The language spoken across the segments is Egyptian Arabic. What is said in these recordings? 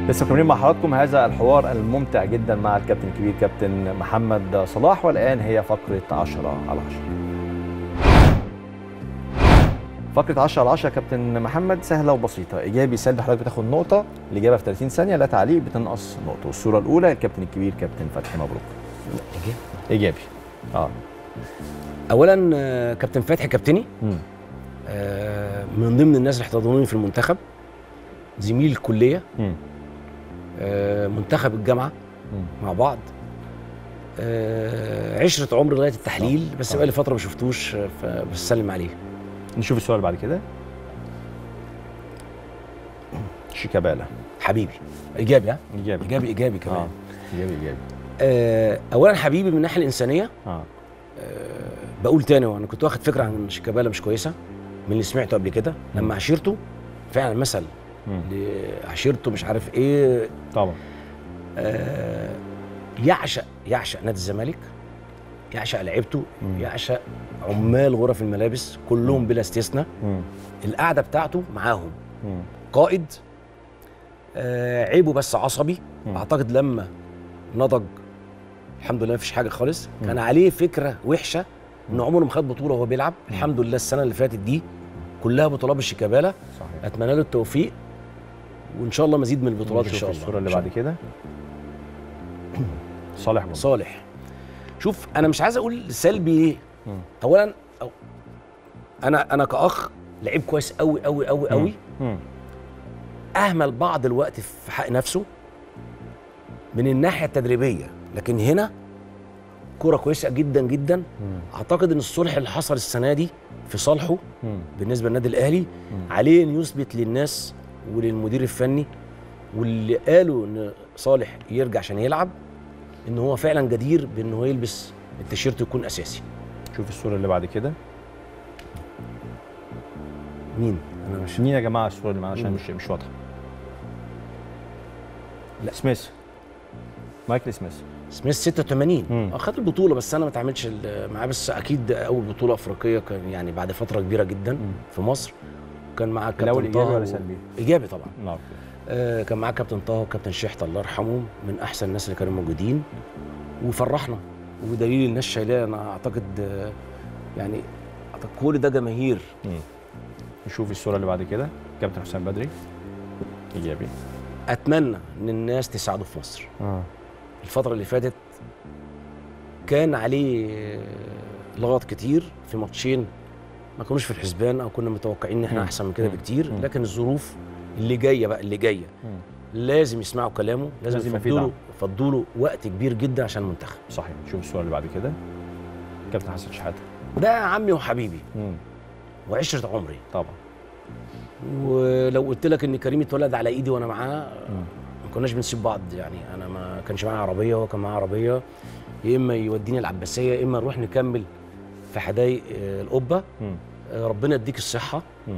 لسه مكملين مع حضراتكم هذا الحوار الممتع جدا مع الكابتن الكبير كابتن محمد صلاح والان هي فقره 10 على 10 فقره 10 على 10 كابتن محمد سهله وبسيطه ايجابي سلبي حضرتك بتاخد نقطه الاجابه في 30 ثانيه لا تعليق بتنقص نقطه والصوره الاولى الكابتن الكبير كابتن فتحي مبروك إيجابي. ايجابي اه اولا آه، كابتن فتحي كابتني مم. آه، من ضمن الناس اللي احتضنوني في المنتخب زميل الكليه مم. آه، منتخب الجامعه مم. مع بعض آه، عشره عمر لغايه التحليل بس طبعا. بقالي فتره ما شفتوش آه، فبسلم عليه نشوف السؤال اللي بعد كده شيكابالا حبيبي ايجابي ها ايجابي ايجابي ايجابي كمان اه ايجابي ايجابي آه، اولا حبيبي من الناحيه الانسانيه اه بقول تاني وانا كنت واخد فكره عن شيكابالا مش كويسه من اللي سمعته قبل كده لما عشيرته فعلا مثل مم. عشيرته مش عارف ايه طبعا آه، يعشق يعشق نادي الزمالك يعشق لعيبته مم. يعشق عمال غرف الملابس كلهم بلا استثناء مم. القعده بتاعته معاهم مم. قائد آه عيبه بس عصبي مم. اعتقد لما نضج الحمد لله مفيش حاجه خالص كان عليه فكره وحشه ان عمره ما خد بطوله وهو بيلعب الحمد لله السنه اللي فاتت دي كلها بطولات بالشيكابالا صحيح اتمنى له التوفيق وان شاء الله مزيد من البطولات ان نشوف شاء الله الصوره اللي إن شاء بعد كده صالح جمعة. صالح شوف انا مش عايز اقول سلبي ليه مم. اولا أو انا انا كاخ لعيب كويس قوي قوي قوي قوي مم. اهمل بعض الوقت في حق نفسه من الناحيه التدريبيه لكن هنا كرة كويسه جدا جدا مم. اعتقد ان الصلح اللي حصل السنه دي في صالحه مم. بالنسبه للنادي الاهلي مم. عليه ان يثبت للناس وللمدير الفني واللي قالوا ان صالح يرجع عشان يلعب ان هو فعلا جدير بان هو يلبس التيشيرت يكون اساسي شوف الصوره اللي بعد كده مين انا مش مين يا جماعه الصوره اللي معانا عشان مم. مش مش واضحه لا. سميث مايكل سميث سميث 86 مم. اه خد البطوله بس انا ما اتعاملش ال- معاه بس اكيد اول بطوله افريقيه كان يعني بعد فتره كبيره جدا مم. في مصر كان معاه الاول كابتن ايجابي طه ولا و- سلبي؟ ايجابي طبعا نعم آه كان معاه كابتن طه وكابتن شحت الله يرحمهم من احسن الناس اللي كانوا موجودين وفرحنا ودليل الناس شايلاه انا اعتقد آه يعني اعتقد كل ده جماهير مم. نشوف الصوره اللي بعد كده كابتن حسام بدري ايجابي اتمنى ان الناس تساعده في مصر اه الفتره اللي فاتت كان عليه آه، لغط كتير في ماتشين ما كانوش في الحسبان او كنا متوقعين ان احنا مم. احسن من كده مم. بكتير مم. لكن الظروف اللي جايه بقى اللي جايه مم. لازم يسمعوا كلامه لازم لازم يبقى في يفضلوا دعم. يفضلوا وقت كبير جدا عشان المنتخب صحيح شوف الصوره اللي بعد كده كابتن حسن شحاته ده عمي وحبيبي مم. وعشره عمري طبعا ولو قلت لك ان كريم اتولد على ايدي وانا معاه مم. ما كناش بنسيب بعض يعني انا ما كانش معايا عربيه وهو كان معاه عربيه يا اما يوديني العباسيه يا اما نروح نكمل في حدائق آه، القبه مم. آه، ربنا يديك الصحه مم.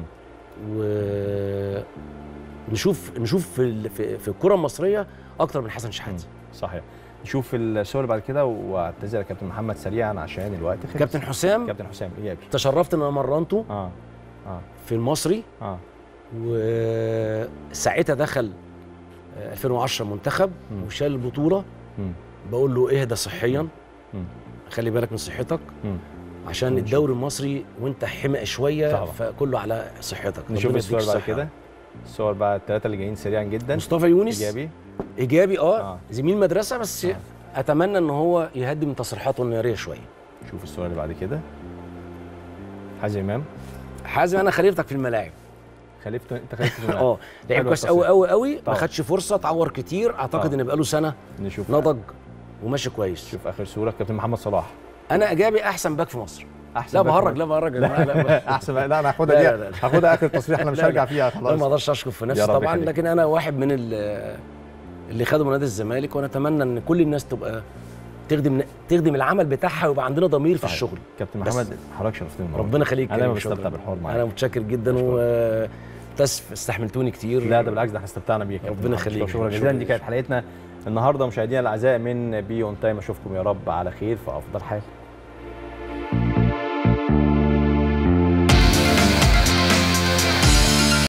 ونشوف نشوف في ال- في, في الكره المصريه اكتر من حسن شحاته صحيح نشوف الصور اللي بعد كده واعتذر يا كابتن محمد سريعا عشان الوقت خلص كابتن حسام كابتن حسام ايجابي تشرفت ان انا مرنته اه اه في المصري اه وساعتها دخل آه، 2010 منتخب مم. وشال البطوله مم. بقول له اهدى صحيا مم. خلي بالك من صحتك مم. عشان مم. الدوري المصري وانت حمق شويه طبعا. فكله على صحتك نشوف ربنا الصور يديك بعد الصحة. كده الصور بقى الثلاثه اللي جايين سريعا جدا مصطفى يونس ايجابي ايجابي اه, آه. زميل مدرسه بس آه. اتمنى ان هو يهدي من تصريحاته الناريه شويه شوف الصور اللي بعد كده حازم امام حازم انا خليفتك في الملاعب خليفته انت خليفته في الملعب. اه لعب حلو كويس التصريح. قوي قوي قوي ما طبعا. خدش فرصه اتعور كتير اعتقد طبعا. ان بقاله سنه نشوف نضج وماشي كويس شوف اخر صوره كابتن محمد صلاح انا ايجابي احسن باك في مصر احسن لا باك بهرج في لا بهرج يا جماعة، لا احسن لا انا لا، هاخدها لا، دي لا. هاخدها اخر تصريح انا مش لا، لا. هرجع فيها لا ما خلاص اقدرش اشكر في يا نفسي رب طبعا يخليك. لكن انا واحد من ال- اللي خدموا نادي الزمالك وانا اتمنى ان كل الناس تبقى تخدم تخدم العمل بتاعها ويبقى عندنا ضمير في صحيح. الشغل كابتن بس. محمد حضرتك شرفتني النهارده. ربنا يخليك انا كريم، بستمتع شكراً. بالحوار معاك انا متشكر جدا أشكرك. و تسف استحملتوني كتير لا ده بالعكس ده احنا استمتعنا بيك يا كابتن ربنا محمد. يخليك. شكرا جزيلا شكراً دي كانت حلقتنا النهارده مشاهدينا الاعزاء من بي اون تايم اشوفكم يا رب على خير في افضل حال